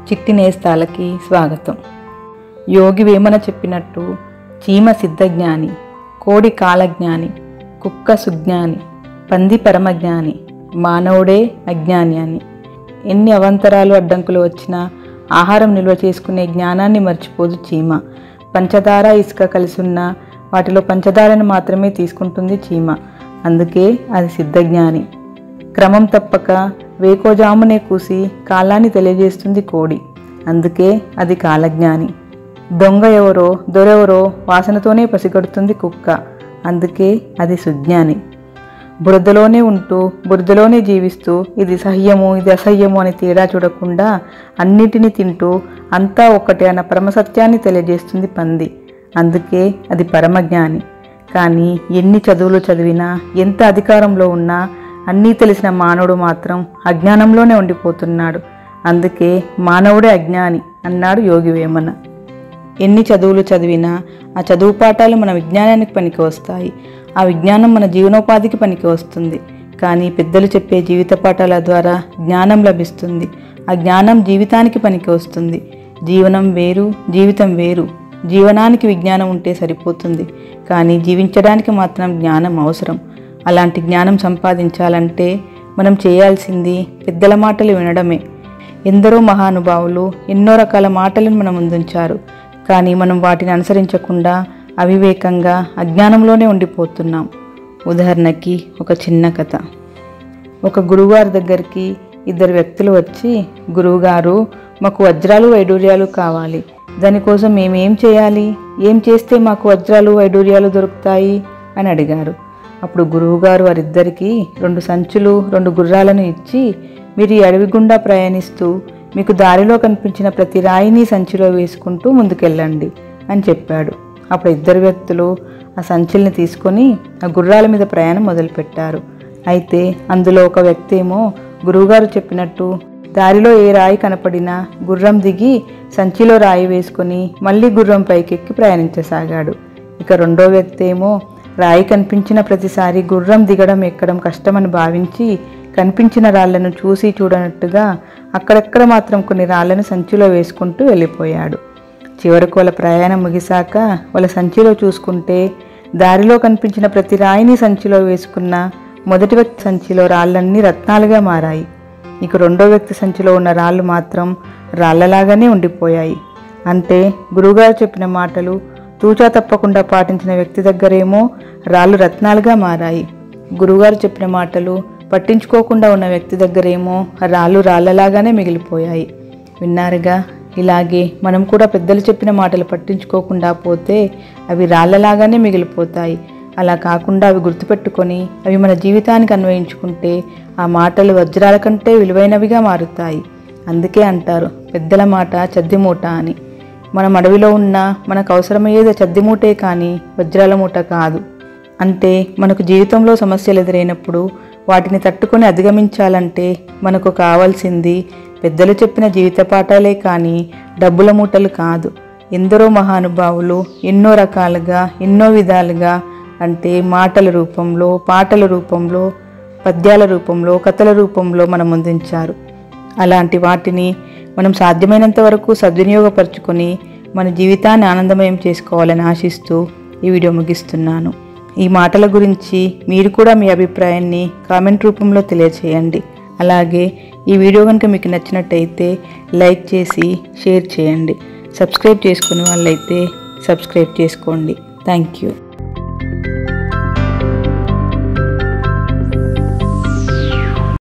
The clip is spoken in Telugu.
చిట్టి నేస్తాలకి స్వాగతం యోగి వేమన చెప్పినట్టు చీమ సిద్ధజ్ఞాని కోడి కాలజ్ఞాని కుక్క సుజ్ఞాని పంది పరమజ్ఞాని మానవుడే అజ్ఞాని అని ఎన్ని అవంతరాలు అడ్డంకులు వచ్చినా ఆహారం నిల్వ చేసుకునే జ్ఞానాన్ని మర్చిపోదు చీమ పంచదార ఇసుక కలిసి ఉన్న వాటిలో పంచదారను మాత్రమే తీసుకుంటుంది చీమ అందుకే అది సిద్ధజ్ఞాని క్రమం తప్పక వేకోజామునే కూసి కాలాన్ని తెలియజేస్తుంది కోడి అందుకే అది కాలజ్ఞాని దొంగ ఎవరో దొరెవరో వాసనతోనే పసిగడుతుంది కుక్క అందుకే అది సుజ్ఞాని బురదలోనే ఉంటూ బురదలోనే జీవిస్తూ ఇది సహ్యము ఇది అసహ్యము అని తేడా చూడకుండా అన్నిటినీ తింటూ అంతా ఒక్కటే అన్న పరమసత్యాన్ని తెలియజేస్తుంది పంది అందుకే అది పరమజ్ఞాని కానీ ఎన్ని చదువులు చదివినా ఎంత అధికారంలో ఉన్నా అన్నీ తెలిసిన మానవుడు మాత్రం అజ్ఞానంలోనే ఉండిపోతున్నాడు అందుకే మానవుడే అజ్ఞాని అన్నాడు యోగి వేమన ఎన్ని చదువులు చదివినా ఆ చదువు పాఠాలు మన విజ్ఞానానికి పనికి వస్తాయి ఆ విజ్ఞానం మన జీవనోపాధికి పనికి వస్తుంది కానీ పెద్దలు చెప్పే జీవిత పాఠాల ద్వారా జ్ఞానం లభిస్తుంది ఆ జ్ఞానం జీవితానికి పనికి వస్తుంది జీవనం వేరు జీవితం వేరు జీవనానికి విజ్ఞానం ఉంటే సరిపోతుంది కానీ జీవించడానికి మాత్రం జ్ఞానం అవసరం అలాంటి జ్ఞానం సంపాదించాలంటే మనం చేయాల్సింది పెద్దల మాటలు వినడమే ఎందరో మహానుభావులు ఎన్నో రకాల మాటలను మన ముందుంచారు కానీ మనం వాటిని అనుసరించకుండా అవివేకంగా అజ్ఞానంలోనే ఉండిపోతున్నాం ఉదాహరణకి ఒక చిన్న కథ ఒక గురువుగారి దగ్గరికి ఇద్దరు వ్యక్తులు వచ్చి గురువుగారు మాకు వజ్రాలు వైడూర్యాలు కావాలి దానికోసం మేమేం చేయాలి ఏం చేస్తే మాకు వజ్రాలు వైడూర్యాలు దొరుకుతాయి అని అడిగారు అప్పుడు గురువుగారు వారిద్దరికీ రెండు సంచులు రెండు గుర్రాలను ఇచ్చి మీరు ఈ అడవి గుండా ప్రయాణిస్తూ మీకు దారిలో కనిపించిన ప్రతి రాయిని సంచిలో వేసుకుంటూ ముందుకెళ్ళండి అని చెప్పాడు అప్పుడు ఇద్దరు వ్యక్తులు ఆ సంచుల్ని తీసుకొని ఆ గుర్రాల మీద ప్రయాణం మొదలుపెట్టారు అయితే అందులో ఒక వ్యక్తి ఏమో గురువుగారు చెప్పినట్టు దారిలో ఏ రాయి కనపడినా గుర్రం దిగి సంచిలో రాయి వేసుకొని మళ్ళీ గుర్రం పైకెక్కి ప్రయాణించసాగాడు ఇక రెండో వ్యక్తి ఏమో రాయి కనిపించిన ప్రతిసారి గుర్రం దిగడం ఎక్కడం కష్టమని భావించి కనిపించిన రాళ్లను చూసి చూడనట్టుగా అక్కడక్కడ మాత్రం కొన్ని రాళ్లను సంచిలో వేసుకుంటూ వెళ్ళిపోయాడు చివరకు వాళ్ళ ప్రయాణం ముగిశాక వాళ్ళ సంచిలో చూసుకుంటే దారిలో కనిపించిన ప్రతి రాయిని సంచిలో వేసుకున్న మొదటి వ్యక్తి సంచిలో రాళ్ళన్నీ రత్నాలుగా మారాయి ఇక రెండో వ్యక్తి సంచిలో ఉన్న రాళ్ళు మాత్రం రాళ్లలాగానే ఉండిపోయాయి అంటే గురువుగారు చెప్పిన మాటలు తూచా తప్పకుండా పాటించిన వ్యక్తి దగ్గరేమో రాళ్ళు రత్నాలుగా మారాయి గురువుగారు చెప్పిన మాటలు పట్టించుకోకుండా ఉన్న వ్యక్తి దగ్గరేమో రాళ్ళు రాళ్ళలాగానే మిగిలిపోయాయి విన్నారుగా ఇలాగే మనం కూడా పెద్దలు చెప్పిన మాటలు పట్టించుకోకుండా పోతే అవి రాళ్ళలాగానే మిగిలిపోతాయి అలా కాకుండా అవి గుర్తుపెట్టుకొని అవి మన జీవితానికి అన్వయించుకుంటే ఆ మాటలు వజ్రాల కంటే విలువైనవిగా మారుతాయి అందుకే అంటారు పెద్దల మాట చద్ది మూట అని మనం అడవిలో ఉన్న మనకు అవసరమయ్యేది చద్ది మూటే కానీ వజ్రాల మూట కాదు అంటే మనకు జీవితంలో సమస్యలు ఎదురైనప్పుడు వాటిని తట్టుకొని అధిగమించాలంటే మనకు కావాల్సింది పెద్దలు చెప్పిన జీవిత పాఠాలే కానీ డబ్బుల మూటలు కాదు ఎందరో మహానుభావులు ఎన్నో రకాలుగా ఎన్నో విధాలుగా అంటే మాటల రూపంలో పాటల రూపంలో పద్యాల రూపంలో కథల రూపంలో మనం ముందుంచారు అలాంటి వాటిని మనం సాధ్యమైనంత వరకు సద్వినియోగపరుచుకొని మన జీవితాన్ని ఆనందమయం చేసుకోవాలని ఆశిస్తూ ఈ వీడియో ముగిస్తున్నాను ఈ మాటల గురించి మీరు కూడా మీ అభిప్రాయాన్ని కామెంట్ రూపంలో తెలియచేయండి అలాగే ఈ వీడియో కనుక మీకు నచ్చినట్టయితే లైక్ చేసి షేర్ చేయండి సబ్స్క్రైబ్ చేసుకునే వాళ్ళైతే సబ్స్క్రైబ్ చేసుకోండి థ్యాంక్ యూ